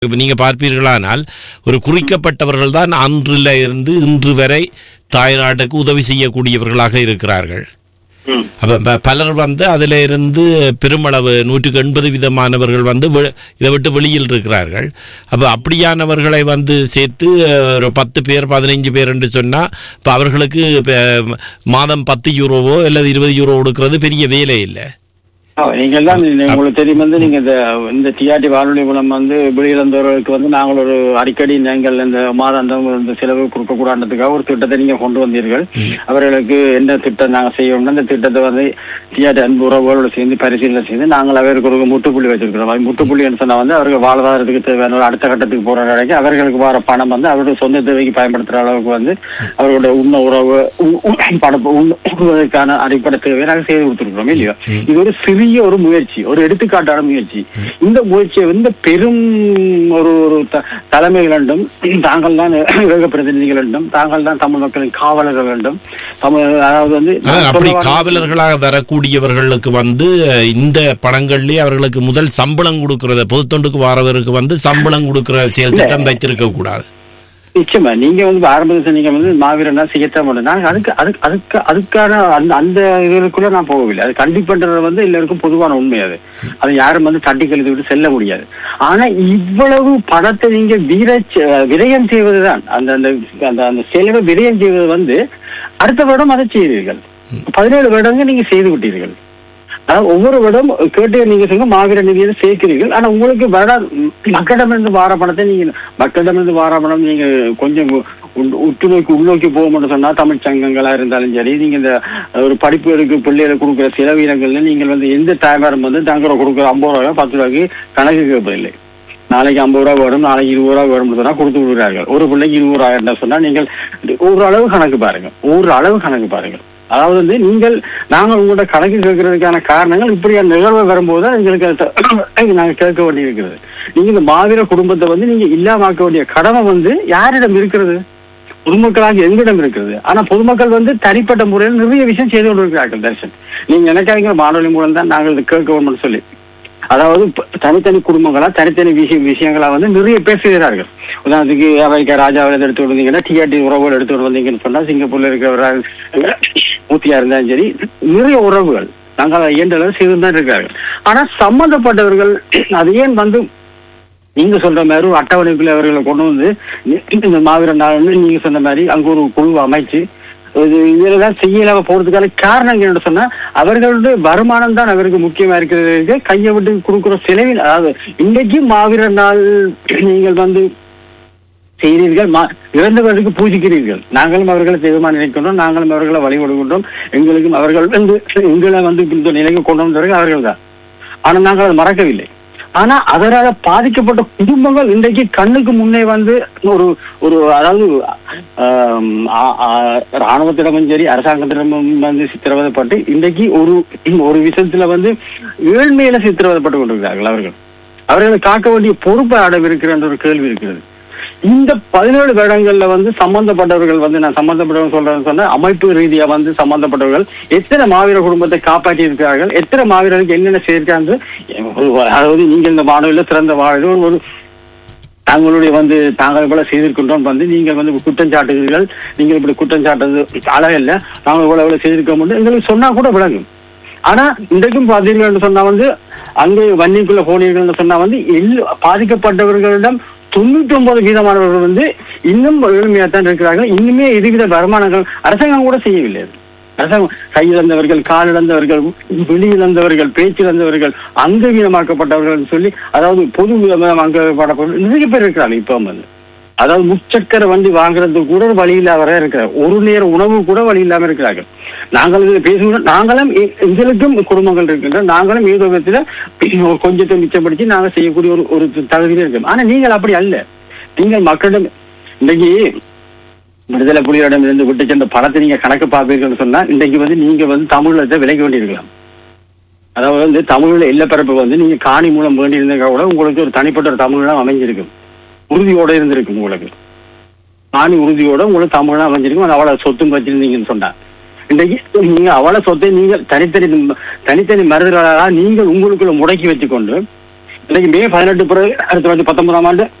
இப்ப நீங்க பார்ப்பீர்களானால் ஒரு குறிக்கப்பட்டவர்கள் தான் அன்றில் இருந்து இன்று வரை தாய்நாட்டுக்கு உதவி செய்யக்கூடியவர்களாக இருக்கிறார்கள் ம். அப்ப ப- பலர் வந்து அதில் இருந்து பெருமளவு நூற்றுக்கு எண்பது விதமானவர்கள் வந்து வெ- இதை விட்டு வெளியில் இருக்கிறார்கள் அப்ப அப்படியானவர்களை வந்து சேர்த்து அஹ், ஒரு பத்து பேர் பதினைஞ்சு பேர் என்று சொன்னா இப்ப அவர்களுக்கு இப்ப, மாதம் பத்து யூரோவோ அல்லது இருபது யூரோ கொடுக்கறது பெரிய வேலை இல்லை ஆ, நீங்கள் தான் இந்த- உங்களுக்கு தெரியும் வந்து நீங்க இந்த இந்த டிஆர்டி வானொலி மூலம் வந்து வெளியிழந்தவர்களுக்கு வந்து நாங்கள் ஒரு அடிக்கடி நீங்கள் இந்த மாதாந்தம் இந்த செலவு கொடுக்க கூடாதுக்காக ஒரு திட்டத்தை நீங்க கொண்டு வந்தீர்கள் அவர்களுக்கு என்ன திட்டம் நாங்க செய்யணும்னா இந்த திட்டத்தை வந்து டிஆர்டி அன்பு உறவுகளோடு சேர்ந்து பரிசீலனை செய்து நாங்கள் அவருக்கு ஒரு முட்டுப்புள்ளி வச்சிருக்கிறோம் அது முட்டுப்புள்ளின்னு சொன்னா வந்து அவர்கள் வாழ்வாதாரத்துக்கு தேவையான ஒரு அடுத்த கட்டத்துக்கு போற வரைக்கும் அவர்களுக்கு வர பணம் வந்து அவருடைய சொந்த தேவைக்கு பயன்படுத்துற அளவுக்கு வந்து அவர்களுடைய உண்ண உறவு உ- உ- பணம் உண்ணுவதற்கான அடிப்படை தேவையை நாங்கள் செய்து கொடுத்துருக்கிறோம் இல்லையா இது ஒரு சிறிய ஒரு முயற்சி ஒரு எடுத்துக்காட்டான முயற்சி இந்த முயற்சியை வந்து பெரும் ஒரு ஒரு த- தலைமைகள் என்றும் தாங்கள் தான் உலக பிரதிநிதிகள் என்றும் தாங்கள் தான் தமிழ் மக்களின் காவலர்கள் என்றும் தமிழ் அதாவது வந்து அதான் அப்படி சொல்ல வர- காவலர்களாக வரக்கூடியவர்களுக்கு வந்து அஹ், இந்த பணங்கள்லயே அவர்களுக்கு முதல் சம்பளம் கொடுக்கறத பொதுத்தொண்டுக்கு வாரவருக்கு வந்து சம்பளம் கொடுக்கிற செயல் திட்டம் வைத்திருக்க கூடாது நிச்சயமா நீங்க வந்து ஆரம்பத்தில் நீங்க வந்து மாவீரனா செய்யத்தான் மாட்டோம் நாங்க அதுக்கு அதுக்கு அதுக்கு அதுக்கான அந்த அந்த இதுக்குள்ள நான் போகவில்லை அது கண்டிப்பன்றது வந்து எல்லாருக்கும் பொதுவான உண்மை அது அதை யாரும் வந்து தட்டி கழித்து விட்டு செல்ல முடியாது ஆனா இவ்வளவு பணத்தை நீங்க வீர விரயம் செய்வதுதான் அந்த அந்த அந்த அந்த செலவை விரயம் செய்வது வந்து அடுத்த வருடம் அதை செய்வீர்கள் பதினேழு வருடங்கள் நீங்க செய்து விட்டீர்கள் அதாவது ஒவ்வொரு வருடம் கேட்டு நீங்க சொல்லுங்க மாவீர நிதியை சேர்க்கிறீர்கள் ஆனா உங்களுக்கு வர மக்களிடமிருந்து வார பணத்தை நீங்க மக்களிடமிருந்து வார பணம் நீங்க கொஞ்சம் உள்- உற்று நோக்கி உள்நோக்கி போகணும்னு சொன்னா தமிழ் சங்கங்களா இருந்தாலும் சரி நீங்க இந்த ஒரு படிப்புகளுக்கு பிள்ளைகளுக்கு கொடுக்குற செலவினங்கள்ல நீங்கள் வந்து எந்த தாய்மாரும் வந்து தங்கரை கொடுக்குற ஐம்பது ரூபாய் பத்து ரூபாய்க்கு கணக்கு கேட்பதில்லை நாளைக்கு ஐம்பது ரூபா வரும் நாளைக்கு இருபது ரூபா வரும் சொன்னா கொடுத்து விடுறார்கள் ஒரு பிள்ளைக்கு இருபது ரூபாய் சொன்னா நீங்கள் ஒரு அளவு கணக்கு பாருங்க ஒரு அளவு கணக்கு பாருங்க அதாவது வந்து நீங்கள் நாங்கள் உங்களோட கணக்கு கேட்கறதுக்கான காரணங்கள் இப்படியான நிகழ்வு வரும்போது தான் எங்களுக்கு அது நாங்கள் கேட்க வேண்டியிருக்கிறது நீங்க இந்த மாவீர குடும்பத்தை வந்து நீங்க இல்லாமாக்க வேண்டிய கடமை வந்து யாரிடம் இருக்கிறது பொதுமக்களாக எங்களிடம் இருக்கிறது ஆனா பொதுமக்கள் வந்து தனிப்பட்ட முறையில் நிறைய விஷயம் செய்து கொண்டிருக்கிறார்கள் தர்ஷன் நீங்க நினைக்காதீங்க வானொலி மூலம் தான் நாங்கள் இது கேட்க வேண்டும்னு சொல்லி அதாவது ப- தனித்தனி குடும்பங்களா தனித்தனி விஷய விஷயங்களா வந்து நிறைய பேர் செய்கிறார்கள் உதாரணத்துக்கு அமெரிக்கா ராஜாவை எடுத்து வந்தீங்கன்னா டிஆர்டி உறவுகள் எடுத்து வந்தீங்கன்னு சொன்னா சிங்கப்பூர்ல இருக்கிற மூத்தியா இருந்தாலும் சரி நிறைய உறவுகள் நாங்கள் இயன்ற அளவு செய்து தான் இருக்கிறார்கள் ஆனா சம்பந்தப்பட்டவர்கள் அது ஏன் வந்து நீங்க சொல்ற மாதிரி ஒரு அட்டவணைக்குள்ள அவர்களை கொண்டு வந்து நீ- இந்த மாவீர நாள் நீங்க சொன்ன மாதிரி அங்க ஒரு குழு அமைச்சு இது இதெல்லாம் செய்யலாம போறதுக்கான காரணம் என்னன்னு சொன்னா அவர்களுடைய வருமானம் தான் அவருக்கு முக்கியமா இருக்கிறது கையை விட்டு கொடுக்குற செலவில் அதாவது இன்றைக்கு மாவீர நாள் நீங்கள் வந்து செய்கிறீர்கள் மா- இறந்தவர்களுக்கு பூஜிக்கிறீர்கள் நாங்களும் அவர்களை தெய்வமா நினைக்கின்றோம் நாங்களும் அவர்களை வழிபடுகின்றோம் எங்களுக்கும் அவர்கள் வந்து எங்களை வந்து இந்த நிலைக்கு கொண்டு வந்தவர்கள் அவர்கள் தான் ஆனா நாங்கள் அதை மறக்கவில்லை ஆனா அதனால பாதிக்கப்பட்ட குடும்பங்கள் இன்றைக்கு கண்ணுக்கு முன்னே வந்து ஒரு ஒரு அதாவது ஆம், ஆ- ஆ- ராணுவத்திடமும் சரி அரசாங்கத்திடமும் வந்து சித்திரவதைப்பட்டு இன்றைக்கு ஒரு ஒரு விஷயத்துல வந்து ஏழ்மையில சித்திரவதைப்பட்டு கொண்டிருக்கிறார்கள் அவர்கள் அவர்களை காக்க வேண்டிய பொறுப்பு அடவிருக்கிற என்ற ஒரு கேள்வி இருக்கிறது இந்த பதினேழு வருடங்கள்ல வந்து சம்பந்தப்பட்டவர்கள் வந்து நான் சம்பந்தப்பட்டவர்கள் சொல்றேன்னு சொன்னா அமைப்பு ரீதியா வந்து சம்பந்தப்பட்டவர்கள் எத்தனை மாவீர குடும்பத்தை காப்பாற்றி இருக்கிறார்கள் எத்தனை மாவீரர்களுக்கு என்னென்ன செய்திருக்காங்க அதாவது நீங்கள் இந்த மாணவில சிறந்த வாழ்வு ஒரு- ஒரு தங்களுடைய வந்து தாங்கள் போல செய்திருக்கின்றோம் வந்து நீங்கள் வந்து குற்றம் சாட்டுகிறீர்கள் நீங்கள் இப்படி குற்றம் சாட்டுறது அழகல்ல நாங்கள் இவ்வளவு இவ்வளவு செய்திருக்க முடியும் எங்களுக்கு சொன்னா கூட விளங்கும் ஆனா இன்றைக்கும் பார்த்தீர்கள் சொன்னா வந்து அங்கே வன்னிக்குள்ள போனீர்கள்னு சொன்னா வந்து எல்லா பாதிக்கப்பட்டவர்களிடம் தொண்ணூத்தி ஒன்பது வீதமானவர்கள் வந்து இன்னும் ஏழ்மையா தான் இருக்கிறார்கள் இன்னுமே எதுவித வருமானங்கள் அரசாங்கம் கூட செய்யவில்லை அது. அரசாங்கம் கையிழந்தவர்கள் காலிழந்தவர்கள் வெளியிழந்தவர்கள் பேச்சிழந்தவர்கள் அங்க வீதமாக்கப்பட்டவர்கள் சொல்லி அதாவது பொது அங்கப்படப்பட்ட நிறைய பேர் இருக்கிறாங்க இப்ப வந்து அதாவது முச்சக்கர வண்டி வாங்குறதுக்கு கூட ஒரு வழி இல்லாத இருக்கிறார் ஒரு நேர உணவு கூட வழி இல்லாம இருக்கிறார்கள் நாங்கள் இதில் பேசுகிறோம் நாங்களும் எ- எங்களுக்கும் குடும்பங்கள் இருக்கின்றன நாங்களும் ஏதோ விதத்துல ஒரு கொஞ்சத்தை மிச்சப்படுத்தி நாங்கள் செய்யக்கூடிய ஒரு ஒரு தகுதியில இருக்கோம் ஆனா நீங்கள் அப்படி அல்ல நீங்கள் மக்களிடம் இன்னைக்கு விடுதலை புலிகளிடம் இருந்து விட்டு சென்ற பணத்தை நீங்க கணக்கு பார்ப்பீர்கள்னு சொன்னா இன்றைக்கு வந்து நீங்க வந்து தமிழத்தை விலைக்கு வேண்டியிருக்கலாம் அதாவது வந்து தமிழ்ல இல்லப்பரப்பு வந்து நீங்க காணி மூலம் வேண்டியிருந்தா கூட உங்களுக்கு ஒரு தனிப்பட்ட ஒரு தமிழம் அமைஞ்சிருக்கும் உறுதியோட இருந்திருக்கும் உங்களுக்கு காணி உறுதியோட உங்களுக்கு தமிழம் அமைஞ்சிருக்கும் அது அவ்வளவு சொத்தும் வச்சிருந்தீங்கன்னு சொன்னா இன்றைக்கு நீங்க அவ்வளவு சொத்தை நீங்க தனித்தனி தனித்தனி மருந்துகளாக நீங்கள் உங்களுக்குள்ள முடக்கி வச்சுக்கொண்டு இன்னைக்கு மே பதினெட்டு பிறகு அடுத்த வந்து பத்தொன்பதாம் ஆண்டு